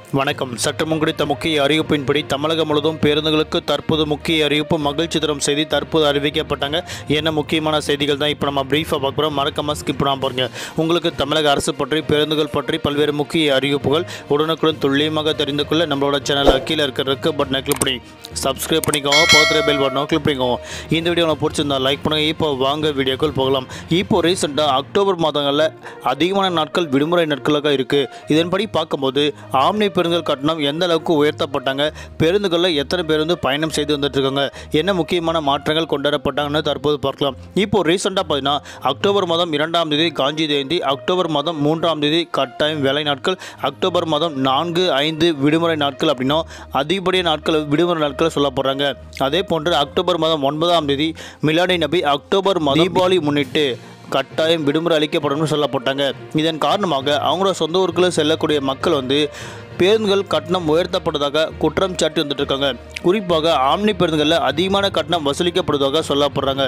வணக்கம் சற்று முன் கிடைத்த முக்கிய அறிவிப்பின்படி தமிழகம் முழுவதும் பேருந்துகளுக்கு தற்போது முக்கிய அறிவிப்பு மகிழ்ச்சி தரும் செய்தி தற்போது அறிவிக்கப்பட்டாங்க என்ன முக்கியமான செய்திகள் தான் இப்போ நம்ம பிரீஃபாக பார்க்குறோம் மறக்காம ஸ்கிப் பண்ணாம பாருங்க உங்களுக்கு தமிழக அரசு பற்றி பேருந்துகள் பற்றி பல்வேறு முக்கிய அறிவிப்புகள் உடனுக்குடன் துல்லியமாக தெரிந்து கொள்ள நம்மளோட சேனல் கீழே இருக்கிற ரெக்க பட்டனை கிளிக் பண்ணி சப்ஸ்கிரைப் பண்ணிக்கோங்க பக்கத்தில் பெல் பட்டனை கிளிக் பண்ணிக்கோங்க இந்த வீடியோ உங்களுக்கு பிடிச்சிருந்தா லைக் பண்ணுங்க இப்போ வாங்க வீடியோக்குள் போகலாம் இப்போ ரீசெண்டாக அக்டோபர் மாதங்களில் அதிகமான நாட்கள் விடுமுறை நாட்களாக இருக்குது இதன்படி பார்க்கும்போது ஆம்னி பேருந்துகள் கட்டணம் எந்த அளவுக்கு உயர்த்தப்பட்டாங்க பேருந்துகளில் எத்தனை பேர் வந்து பயணம் செய்து வந்துட்டு இருக்காங்க என்ன முக்கியமான மாற்றங்கள் கொண்டுவரப்பட்டாங்கன்னு தற்போது பார்க்கலாம் இப்போ ரீசெண்டாக பார்த்தீங்கன்னா அக்டோபர் மாதம் இரண்டாம் தேதி காந்தி ஜெயந்தி அக்டோபர் மாதம் மூன்றாம் தேதி கட்டாயம் வேலை நாட்கள் அக்டோபர் மாதம் நான்கு ஐந்து விடுமுறை நாட்கள் அப்படின்னா அதிகப்படிய நாட்கள் விடுமுறை நாட்கள் சொல்லப்படுறாங்க அதே போன்று அக்டோபர் மாதம் ஒன்பதாம் தேதி மிலாடி நபி அக்டோபர் மாதம் தீபாவளி முன்னிட்டு கட்டாயம் விடுமுறை அளிக்கப்படும் சொல்லப்பட்டாங்க இதன் காரணமாக அவங்களோட சொந்த ஊருக்குள்ள செல்லக்கூடிய மக்கள் வந்து பேருந்துகள் கட்டணம் உயர்த்தப்படுவதாக குற்றம் சாட்டி வந்துட்டு இருக்காங்க குறிப்பாக ஆம்னி பேருந்துகளில் அதிகமான கட்டணம் வசூலிக்கப்படுவதாக சொல்லப்படுறாங்க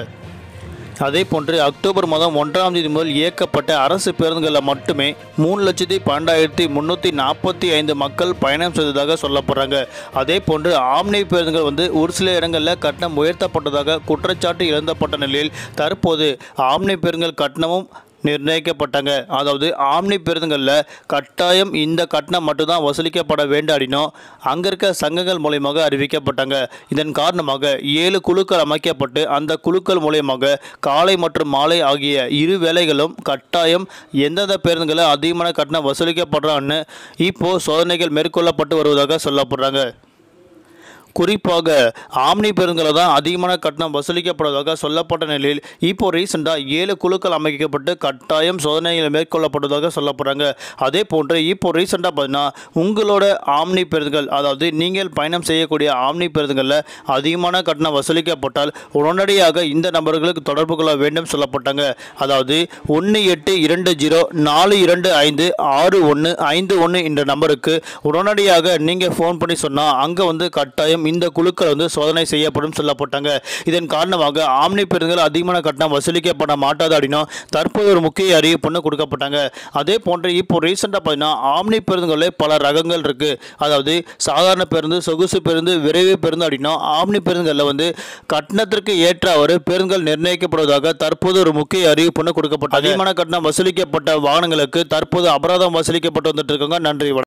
அதே போன்று அக்டோபர் மாதம் ஒன்றாம் தேதி முதல் இயக்கப்பட்ட அரசு பேருந்துகளில் மட்டுமே மூணு லட்சத்தி பன்னெண்டாயிரத்தி முந்நூற்றி நாற்பத்தி ஐந்து மக்கள் பயணம் செய்ததாக சொல்லப்படுறாங்க அதே போன்று ஆம்னி பேருந்துகள் வந்து ஒரு சில இடங்களில் கட்டணம் உயர்த்தப்பட்டதாக குற்றச்சாட்டு எழுந்தப்பட்ட நிலையில் தற்போது ஆம்னி பேருந்துகள் கட்டணமும் நிர்ணயிக்கப்பட்டாங்க அதாவது ஆம்னி பேருந்துகளில் கட்டாயம் இந்த கட்டணம் மட்டும்தான் வசூலிக்கப்பட வேண்டும் அப்படின்னும் அங்கே இருக்க சங்கங்கள் மூலயமாக அறிவிக்கப்பட்டாங்க இதன் காரணமாக ஏழு குழுக்கள் அமைக்கப்பட்டு அந்த குழுக்கள் மூலயமாக காலை மற்றும் மாலை ஆகிய இரு வேளைகளும் கட்டாயம் எந்தெந்த பேருந்துகளில் அதிகமான கட்டணம் வசூலிக்கப்படுறான்னு இப்போ சோதனைகள் மேற்கொள்ளப்பட்டு வருவதாக சொல்லப்படுறாங்க குறிப்பாக ஆம்னி பேருந்துகளை தான் அதிகமான கட்டணம் வசூலிக்கப்படுவதாக சொல்லப்பட்ட நிலையில் இப்போ ரீசெண்டாக ஏழு குழுக்கள் அமைக்கப்பட்டு கட்டாயம் சோதனைகள் மேற்கொள்ளப்படுவதாக சொல்லப்படுறாங்க அதே போன்று இப்போ ரீசெண்டாக பார்த்தீங்கன்னா உங்களோட ஆம்னி பேருந்துகள் அதாவது நீங்கள் பயணம் செய்யக்கூடிய ஆம்னி பேருந்துகளில் அதிகமான கட்டணம் வசூலிக்கப்பட்டால் உடனடியாக இந்த நபர்களுக்கு தொடர்பு கொள்ள வேண்டும் சொல்லப்பட்டாங்க அதாவது ஒன்று எட்டு இரண்டு ஜீரோ நாலு இரண்டு ஐந்து ஆறு ஒன்று ஐந்து ஒன்று என்ற நம்பருக்கு உடனடியாக நீங்கள் ஃபோன் பண்ணி சொன்னால் அங்கே வந்து கட்டாயம் இந்த குழுக்கள் வந்து சோதனை செய்யப்படும் சொல்லப்பட்டாங்க இதன் காரணமாக ஆம்னி பேருந்துகள் அதிகமான கட்டணம் வசூலிக்கப்பட மாட்டாது அப்படின்னா தற்போது ஒரு முக்கிய அறிவிப்புன்னு கொடுக்கப்பட்டாங்க அதே போன்று இப்போ ரீசெண்டாக பார்த்தீங்கன்னா ஆம்னி பேருந்துகளில் பல ரகங்கள் இருக்குது அதாவது சாதாரண பேருந்து சொகுசு பேருந்து விரைவு பேருந்து அப்படின்னா ஆம்னி பேருந்துகளில் வந்து கட்டணத்திற்கு ஏற்றவாறு பேருந்துகள் நிர்ணயிக்கப்படுவதாக தற்போது ஒரு முக்கிய அறிவிப்புன்னு கொடுக்கப்பட்டது அதிகமான கட்டணம் வசூலிக்கப்பட்ட வாகனங்களுக்கு தற்போது அபராதம் வசூலிக்கப்பட்டு வந்துட்டு இருக்காங்க நன்றி வணக்கம்.